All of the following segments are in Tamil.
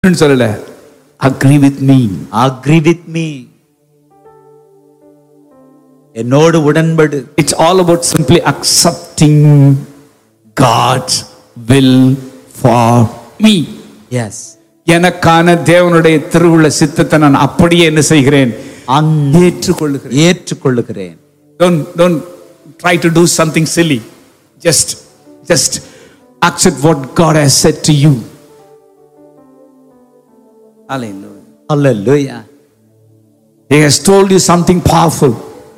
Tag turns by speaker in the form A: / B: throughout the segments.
A: சொல்லல agree with me
B: agree with me என்னோடு உடன்படு
A: it's all about simply accepting God's will for me
B: yes
A: எனக்கான தேவனுடைய திருவுள்ள சித்தத்தை நான் அப்படியே என்ன செய்கிறேன் ஏற்றுக்கொள்ளுகிறேன்
B: ஏற்றுக்கொள்ளுகிறேன்
A: don't don't try to do something silly just just accept what god has said to you hallelujah
B: hallelujah
A: he has told you something powerful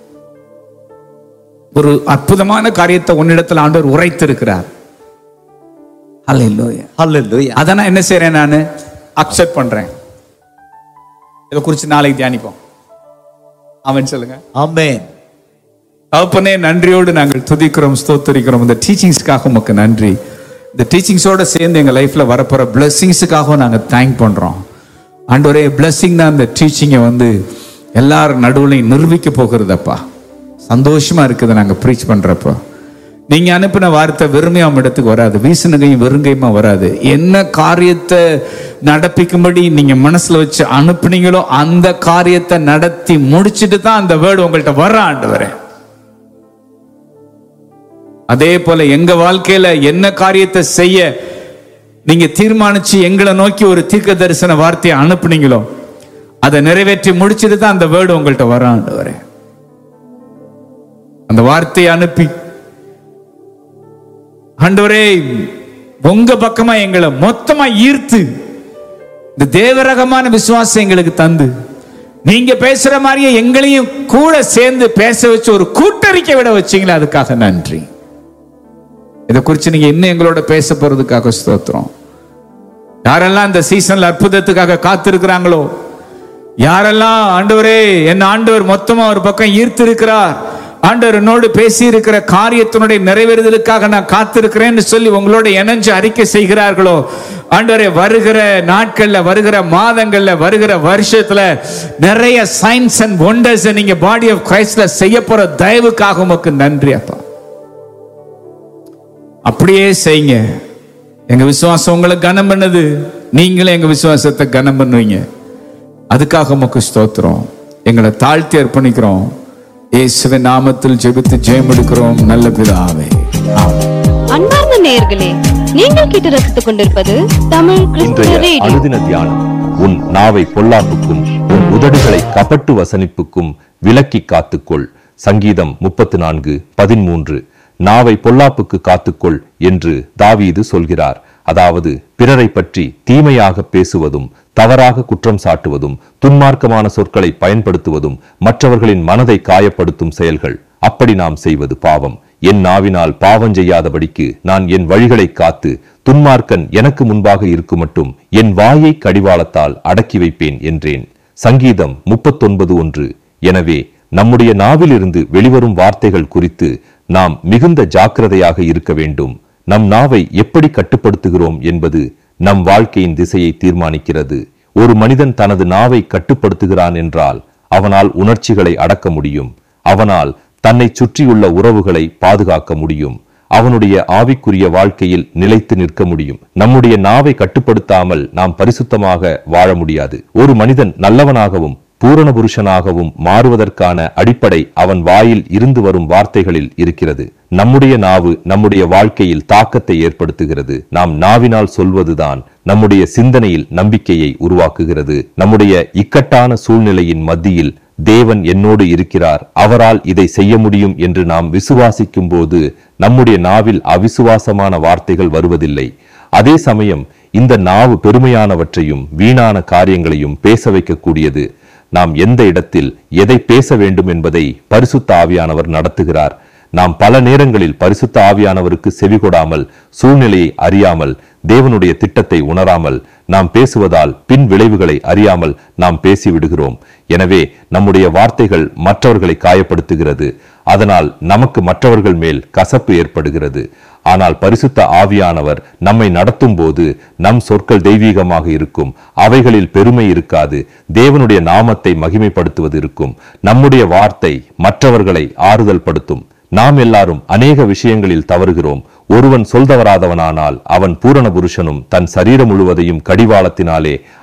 A: ஒரு அற்புதமான காரியத்தை உன்னிடத்தில் ஆண்டவர் உரைத்திருக்கிறார் hallelujah
B: அல்லேலூயா
A: அதை நான் என்ன செய்றேன் நான் அக்செப்ட் பண்றேன் இதை குறித்து நாளைக்கு தியானிப்போம் அவன் சொல்லுங்க
B: ஆமென்
A: தகப்பனே நன்றியோடு நாங்கள் துதிக்கிறோம் ஸ்தோத்தரிக்கிறோம் இந்த டீச்சிங்ஸ்க்காக உமக்கு நன்றி இந்த டீச்சிங்ஸோட சேர்ந்து எங்கள் லைஃப்ல வரப்போற பிளெஸ்ஸிங்ஸுக்காகவும் நாங்கள் தேங்க் பண்றோம் ஆண்டவரே பிளெஸ்ஸிங் தான் இந்த டீச்சிங்கை வந்து எல்லார் நடுவுலையும் நிரூபிக்க போகிறதப்பா சந்தோஷமா இருக்குது நாங்கள் ப்ரீச் பண்றப்போ நீங்க அனுப்பின வார்த்தை வெறுமையா உங்க இடத்துக்கு வராது வீசணுகையும் வெறுங்கையுமா வராது என்ன காரியத்தை நடப்பிக்கும்படி நீங்க மனசுல வச்சு அனுப்புனீங்களோ அந்த காரியத்தை நடத்தி முடிச்சிட்டு தான் அந்த வேர்டு உங்கள்கிட்ட வர ஆண்டவரே அதே போல எங்க வாழ்க்கையில என்ன காரியத்தை செய்ய நீங்க தீர்மானிச்சு எங்களை நோக்கி ஒரு தீர்க்க தரிசன வார்த்தையை அனுப்புனீங்களோ அதை நிறைவேற்றி முடிச்சிட்டு தான் அந்த வேர்டு உங்கள்கிட்ட வர ஆண்டவரே அந்த வார்த்தையை அனுப்பி ஆண்டவரே உங்க பக்கமா எங்களை மொத்தமா ஈர்த்து இந்த தேவரகமான விசுவாசம் எங்களுக்கு தந்து நீங்க பேசுற மாதிரியே எங்களையும் கூட சேர்ந்து பேச வச்சு ஒரு கூட்டறிக்கை விட வச்சீங்களே அதுக்காக நன்றி இதை குறித்து நீங்க இன்னும் எங்களோட பேச போறதுக்காக ஸ்தோத்திரம் யாரெல்லாம் இந்த சீசன்ல அற்புதத்துக்காக காத்திருக்கிறாங்களோ யாரெல்லாம் ஆண்டவரே என் ஆண்டவர் மொத்தமா ஒரு பக்கம் ஈர்த்து இருக்கிறார் ஆண்டவர் என்னோடு பேசி இருக்கிற காரியத்தினுடைய நிறைவேறுதலுக்காக நான் காத்திருக்கிறேன்னு சொல்லி உங்களோட இணைஞ்சு அறிக்கை செய்கிறார்களோ ஆண்டவரே வருகிற நாட்கள்ல வருகிற மாதங்கள்ல வருகிற வருஷத்துல நிறைய சயின்ஸ் அண்ட் ஒண்டர்ஸ் நீங்க பாடி ஆஃப் கிரைஸ்ட்ல செய்ய போற தயவுக்காக உமக்கு நன்றி அப்பா அப்படியே செய்யுங்க எங்க விசுவாசம் உங்களை கனம் பண்ணது நீங்களும் எங்க விசுவாசத்தை கனம் பண்ணுவீங்க அதுக்காக உமக்கு ஸ்தோத்திரம் எங்களை தாழ்த்தி அர்ப்பணிக்கிறோம் இயேசுவின் நாமத்தில் ஜெபித்து ஜெயம் எடுக்கிறோம் நல்ல பிதாவே ஆமென்.
C: அன்பார்ந்த நேயர்களே நீங்கள் கேட்டு ரசித்துக் கொண்டிருப்பது தமிழ் கிறிஸ்துவ
D: இன்றைய
C: ரேடியோ
D: அனுதின தியானம் உன் நாவை பொல்லாப்புக்கும் உன் உதடுகளை கபட்டு வசனிப்புக்கும் விலக்கி காத்துக்கொள் சங்கீதம் முப்பத்து நான்கு பதிமூன்று நாவை பொல்லாப்புக்கு காத்துக்கொள் என்று தாவீது சொல்கிறார் அதாவது பிறரை பற்றி தீமையாக பேசுவதும் தவறாக குற்றம் சாட்டுவதும் துன்மார்க்கமான சொற்களை பயன்படுத்துவதும் மற்றவர்களின் மனதை காயப்படுத்தும் செயல்கள் அப்படி நாம் செய்வது பாவம் என் நாவினால் பாவம் செய்யாதபடிக்கு நான் என் வழிகளை காத்து துன்மார்க்கன் எனக்கு முன்பாக இருக்குமட்டும் என் வாயை கடிவாளத்தால் அடக்கி வைப்பேன் என்றேன் சங்கீதம் முப்பத்தொன்பது ஒன்று எனவே நம்முடைய நாவிலிருந்து வெளிவரும் வார்த்தைகள் குறித்து நாம் மிகுந்த ஜாக்கிரதையாக இருக்க வேண்டும் நம் நாவை எப்படி கட்டுப்படுத்துகிறோம் என்பது நம் வாழ்க்கையின் திசையை தீர்மானிக்கிறது ஒரு மனிதன் தனது நாவை கட்டுப்படுத்துகிறான் என்றால் அவனால் உணர்ச்சிகளை அடக்க முடியும் அவனால் தன்னை சுற்றியுள்ள உறவுகளை பாதுகாக்க முடியும் அவனுடைய ஆவிக்குரிய வாழ்க்கையில் நிலைத்து நிற்க முடியும் நம்முடைய நாவை கட்டுப்படுத்தாமல் நாம் பரிசுத்தமாக வாழ முடியாது ஒரு மனிதன் நல்லவனாகவும் பூரண புருஷனாகவும் மாறுவதற்கான அடிப்படை அவன் வாயில் இருந்து வரும் வார்த்தைகளில் இருக்கிறது நம்முடைய நாவு நம்முடைய வாழ்க்கையில் தாக்கத்தை ஏற்படுத்துகிறது நாம் நாவினால் சொல்வதுதான் நம்முடைய சிந்தனையில் நம்பிக்கையை உருவாக்குகிறது நம்முடைய இக்கட்டான சூழ்நிலையின் மத்தியில் தேவன் என்னோடு இருக்கிறார் அவரால் இதை செய்ய முடியும் என்று நாம் விசுவாசிக்கும் போது நம்முடைய நாவில் அவிசுவாசமான வார்த்தைகள் வருவதில்லை அதே சமயம் இந்த நாவு பெருமையானவற்றையும் வீணான காரியங்களையும் பேச வைக்கக்கூடியது நாம் எந்த இடத்தில் எதை பேச வேண்டும் என்பதை பரிசுத்த ஆவியானவர் நடத்துகிறார் நாம் பல நேரங்களில் பரிசுத்த ஆவியானவருக்கு செவிகொடாமல் சூழ்நிலையை அறியாமல் தேவனுடைய திட்டத்தை உணராமல் நாம் பேசுவதால் பின் விளைவுகளை அறியாமல் நாம் பேசிவிடுகிறோம் எனவே நம்முடைய வார்த்தைகள் மற்றவர்களை காயப்படுத்துகிறது அதனால் நமக்கு மற்றவர்கள் மேல் கசப்பு ஏற்படுகிறது ஆனால் பரிசுத்த ஆவியானவர் நம்மை நடத்தும் போது நம் சொற்கள் தெய்வீகமாக இருக்கும் அவைகளில் பெருமை இருக்காது தேவனுடைய நாமத்தை மகிமைப்படுத்துவது இருக்கும் நம்முடைய வார்த்தை மற்றவர்களை ஆறுதல் படுத்தும் நாம் எல்லாரும் அநேக விஷயங்களில் தவறுகிறோம் ஒருவன் சொல்தவராதவனானால் அவன் பூரண புருஷனும் தன் சரீரம் முழுவதையும் கடிவாளத்தினாலே